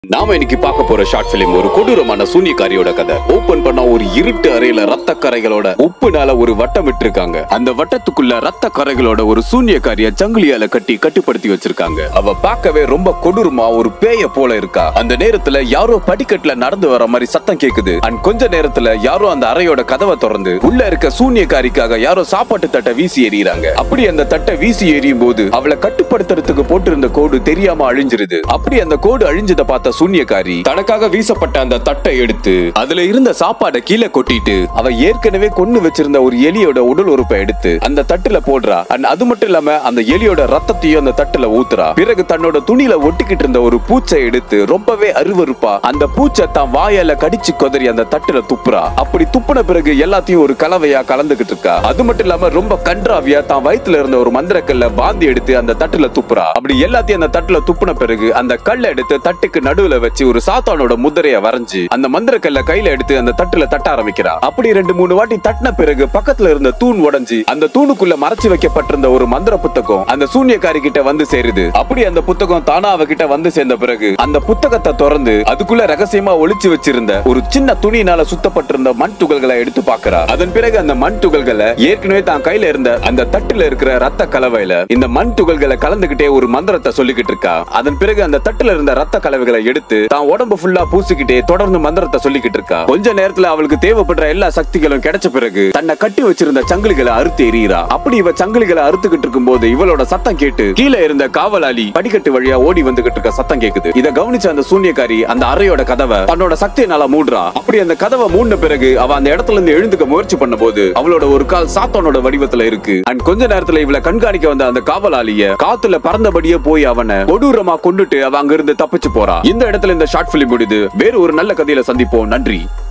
நாம இன்னைக்கு பார்க்க போற ஷார்ட் பிலிம் ஒரு கொடூரமான சூனியக்காரியோட கதை ஓபன் பண்ண ஒரு இருட்டு அறையில ரத்த கரைகளோட உப்புனால ஒரு வட்டம் விட்டுருக்காங்க அந்த வட்டத்துக்குள்ள ரத்த கரைகளோட ஒரு சூனியக்காரிய சங்கிலியால கட்டி கட்டுப்படுத்தி வச்சிருக்காங்க அவ பார்க்கவே ரொம்ப கொடூரமா ஒரு பேய போல இருக்கா அந்த நேரத்துல யாரோ படிக்கட்டுல நடந்து வர மாதிரி சத்தம் கேக்குது அண்ட் கொஞ்ச நேரத்துல யாரோ அந்த அறையோட கதவை திறந்து உள்ள இருக்க சூனியக்காரிக்காக யாரோ சாப்பாட்டு தட்டை வீசி எறியறாங்க அப்படி அந்த தட்டை வீசி எறியும் போது அவளை கட்டுப்படுத்துறதுக்கு போட்டிருந்த கோடு தெரியாம அழிஞ்சிருது அப்படி அந்த கோடு அழிஞ்சதை பார்த்த சூன்யக்காரி தனக்காக வீசப்பட்ட அந்த தட்டை எடுத்து அதுல இருந்த சாப்பாடை கீழே கொட்டிட்டு அவ ஏற்கனவே கொன்னு வச்சிருந்த ஒரு எலியோட உடல் உறுப்பை எடுத்து அந்த தட்டுல போடுறா அண்ட் அது மட்டும் இல்லாம அந்த எலியோட ரத்தத்தையும் அந்த தட்டுல ஊத்துறா பிறகு தன்னோட துணியில ஒட்டிக்கிட்டு இருந்த ஒரு பூச்சை எடுத்து ரொம்பவே அருவருப்பா அந்த பூச்சை தான் வாயால கடிச்சு கொதறி அந்த தட்டுல துப்புறா அப்படி துப்புன பிறகு எல்லாத்தையும் ஒரு கலவையா கலந்துகிட்டு இருக்கா அது மட்டும் இல்லாம ரொம்ப கன்றாவியா தான் வயித்துல இருந்த ஒரு மந்திரக்கல்ல வாந்தி எடுத்து அந்த தட்டுல துப்புறா அப்படி எல்லாத்தையும் அந்த தட்டுல துப்புன பிறகு அந்த கல்லை எடுத்து தட்டுக்கு நடுவுல வச்சு ஒரு சாத்தானோட முதிரைய வரைஞ்சு அந்த மந்திரக்கல்ல கையில எடுத்து அந்த தட்டுல தட்ட ஆரம்பிக்கிறா அப்படி ரெண்டு மூணு வாட்டி தட்டின பிறகு பக்கத்துல இருந்த தூண் உடைஞ்சு அந்த தூணுக்குள்ள மறைச்சு வைக்கப்பட்டிருந்த ஒரு மந்திர புத்தகம் அந்த சூன்யக்காரி கிட்ட வந்து சேருது அப்படி அந்த புத்தகம் தானா அவகிட்ட வந்து சேர்ந்த பிறகு அந்த புத்தகத்தை திறந்து அதுக்குள்ள ரகசியமா ஒளிச்சு வச்சிருந்த ஒரு சின்ன துணியினால சுத்தப்பட்டிருந்த மண் துகள்களை எடுத்து பாக்குறா அதன் பிறகு அந்த மண் துகள்களை ஏற்கனவே தான் கையில இருந்த அந்த தட்டுல இருக்கிற ரத்த கலவையில இந்த மண் துகள்களை கலந்துகிட்டே ஒரு மந்திரத்தை சொல்லிக்கிட்டு இருக்கா அதன் பிறகு அந்த தட்டுல இருந்த ரத்த கலவைகளை எடுத்து தான் உடம்பு ஃபுல்லா பூசிக்கிட்டே தொடர்ந்து மந்திரத்தை சொல்லிக்கிட்டு இருக்கா கொஞ்ச நேரத்துல அவளுக்கு தேவைப்படுற எல்லா சக்திகளும் கிடைச்ச பிறகு தன்னை கட்டி வச்சிருந்த சங்கிலிகளை அறுத்து எறிகிறா அப்படி இவ சங்கிலிகளை அறுத்துக்கிட்டு இருக்கும் போது இவளோட சத்தம் கேட்டு கீழே இருந்த காவலாளி படிக்கட்டு வழியா ஓடி வந்துகிட்டு இருக்க சத்தம் கேக்குது இத கவனிச்ச அந்த சூன்யக்காரி அந்த அறையோட கதவை தன்னோட சக்தியினால மூடுறா அப்படி அந்த கதவை மூடின பிறகு அவ அந்த இடத்துல இருந்து எழுந்துக்க முயற்சி பண்ணும்போது அவளோட ஒரு கால் சாத்தானோட வடிவத்துல இருக்கு அண்ட் கொஞ்ச நேரத்துல இவளை கண்காணிக்க வந்த அந்த காவலாளிய காத்துல பறந்தபடியே போய் அவனை கொடூரமா கொண்டுட்டு அவ அங்கிருந்து தப்பிச்சு போறா இந்த இடத்துல இந்த ஷார்ட் பிலிம் முடியுது வேறு ஒரு நல்ல கதையில சந்திப்போம் நன்றி